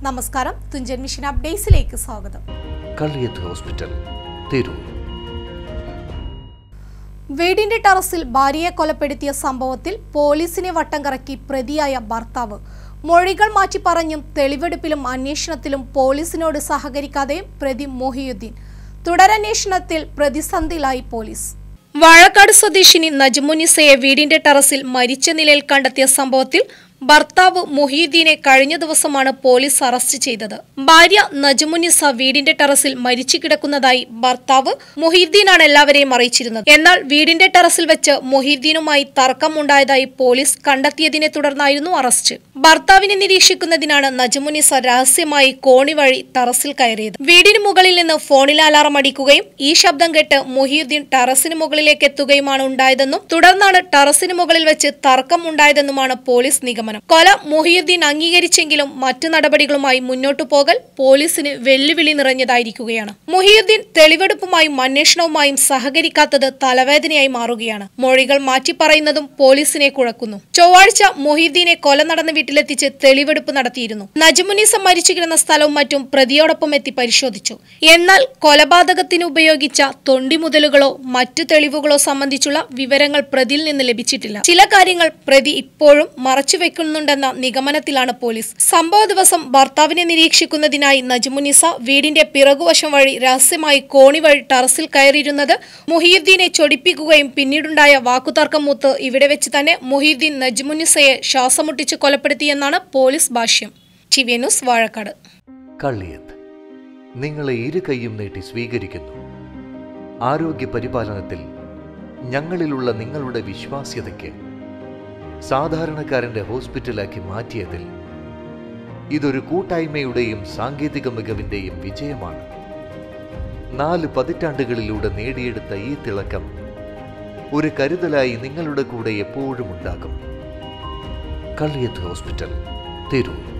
നമസ്കാരം തുഞ്ചൻ മിഷൻ അപ്ഡേറ്റ്സിലേക്ക് സ്വാഗതം കള്ളിയത്ത് ഹോസ്പിറ്റൽ തിരൂർ വീടിന്റെ ടെറസിൽ ഭാര്യയെ കൊലപ്പെടുത്തിയ സംഭവത്തിൽ പോലീസിനെ വട്ടം കറക്കി പ്രതിയായ ഭർത്താവ് മൊഴികൾ മാറ്റി പറഞ്ഞും തെളിവെടുപ്പിലും അന്വേഷണത്തിലും പോലീസിനോട് സഹകരിക്കാതെയും പ്രതി മൊഹിയുദ്ദീൻ തുടരന്വേഷണത്തിൽ പ്രതിസന്ധിയിലായി പോലീസ് വാഴക്കാട് സ്വദേശിനി നജ്മുനിസയെ വീടിന്റെ ടെറസിൽ മരിച്ച നിലയിൽ കണ്ടെത്തിയ സംഭവത്തിൽ ഭർത്താവ് മുഹീദ്ദീനെ കഴിഞ്ഞ ദിവസമാണ് പോലീസ് അറസ്റ്റ് ചെയ്തത് ഭാര്യ നജ്മുനിസ വീടിന്റെ ടെറസിൽ മരിച്ചു കിടക്കുന്നതായി ഭർത്താവ് മുഹീദ്ദീനാണ് എല്ലാവരെയും അറിയിച്ചിരുന്നത് എന്നാൽ വീടിന്റെ ടെറസിൽ വെച്ച് മുഹീദ്ദീനുമായി തർക്കമുണ്ടായതായി പോലീസ് കണ്ടെത്തിയതിനെ തുടർന്നായിരുന്നു അറസ്റ്റ് ഭർത്താവിനെ നിരീക്ഷിക്കുന്നതിനാണ് നജ്മുനിസ രഹസ്യമായി കോണി വഴി ടെറസിൽ കയറിയത് വീടിന് മുകളിൽ നിന്ന് ഫോണിൽ അലാറം അടിക്കുകയും ഈ ശബ്ദം കേട്ട് മുഹീദ്ദീൻ ടെറസിന് മുകളിലേക്ക് എത്തുകയുമാണ് ഉണ്ടായതെന്നും തുടർന്നാണ് ടെറസിന് മുകളിൽ വെച്ച് തർക്കം ഉണ്ടായതെന്നുമാണ് പോലീസ് നിഗമനം കൊല മുഹിയുദ്ദീൻ അംഗീകരിച്ചെങ്കിലും മറ്റു നടപടികളുമായി മുന്നോട്ടു പോകൽ പോലീസിന് വെല്ലുവിളി നിറഞ്ഞതായിരിക്കുകയാണ് മുഹിയുദ്ദീൻ തെളിവെടുപ്പുമായും അന്വേഷണവുമായും സഹകരിക്കാത്തത് തലവേദനയായി മാറുകയാണ് മൊഴികൾ മാറ്റി പറയുന്നതും പോലീസിനെ കുഴക്കുന്നു ചൊവ്വാഴ്ച മുഹിയുദ്ദീനെ കൊല നടന്ന വീട്ടിലെത്തിച്ച് തെളിവെടുപ്പ് നടത്തിയിരുന്നു നജമുനീസം മരിച്ചു കിടന്ന സ്ഥലവും മറ്റും പ്രതിയോടൊപ്പം എത്തി പരിശോധിച്ചു എന്നാൽ കൊലപാതകത്തിന് ഉപയോഗിച്ച തൊണ്ടിമുതലുകളോ മറ്റു തെളിവുകളോ സംബന്ധിച്ചുള്ള വിവരങ്ങൾ പ്രതിയിൽ നിന്ന് ലഭിച്ചിട്ടില്ല ചില കാര്യങ്ങൾ പ്രതി ഇപ്പോഴും മറച്ചു വെക്കുന്നുണ്ടെന്ന നിഗമനത്തിലാണ് പോലീസ് സംഭവ ദിവസം ഭർത്താവിനെ നിരീക്ഷിക്കുന്നതിനായി നജ്മുനിസ വീടിന്റെ പിറകുവശം വഴി രഹസ്യമായി കോണി വഴി ടെറസിൽ കയറിയിരുന്നത് മുഹീദ്ദീനെ ചൊടിപ്പിക്കുകയും പിന്നീടുണ്ടായ വാക്കുതർക്കം മൂത്ത് ഇവിടെ വെച്ച് തന്നെ മുഹീദ്ദീൻ നജ്മുനിസയെ ശ്വാസമുട്ടിച്ച് കൊലപ്പെടുത്തിയെന്നാണ് പോലീസ് ഭാഷ്യം T V news Vazhakkad Kalliyath നിങ്ങളെ ഇരു കൈയും നീട്ടി സ്വീകരിക്കുന്നു ആരോഗ്യ പരിപാലനത്തിൽ ഞങ്ങളിലുള്ള നിങ്ങളുടെ വിശ്വാസ്യതയ്ക്ക് സാധാരണക്കാരന്റെ ഹോസ്പിറ്റലാക്കി മാറ്റിയതിൽ ഇതൊരു കൂട്ടായ്മയുടെയും സാങ്കേതിക മികവിന്റെയും വിജയമാണ് നാല് പതിറ്റാണ്ടുകളിലൂടെ നേടിയെടുത്ത ഈ തിളക്കം ഒരു കരുതലായി നിങ്ങളുടെ കൂടെ എപ്പോഴും ഉണ്ടാകും കള്ളിയത്ത് ഹോസ്പിറ്റൽ തിരൂർ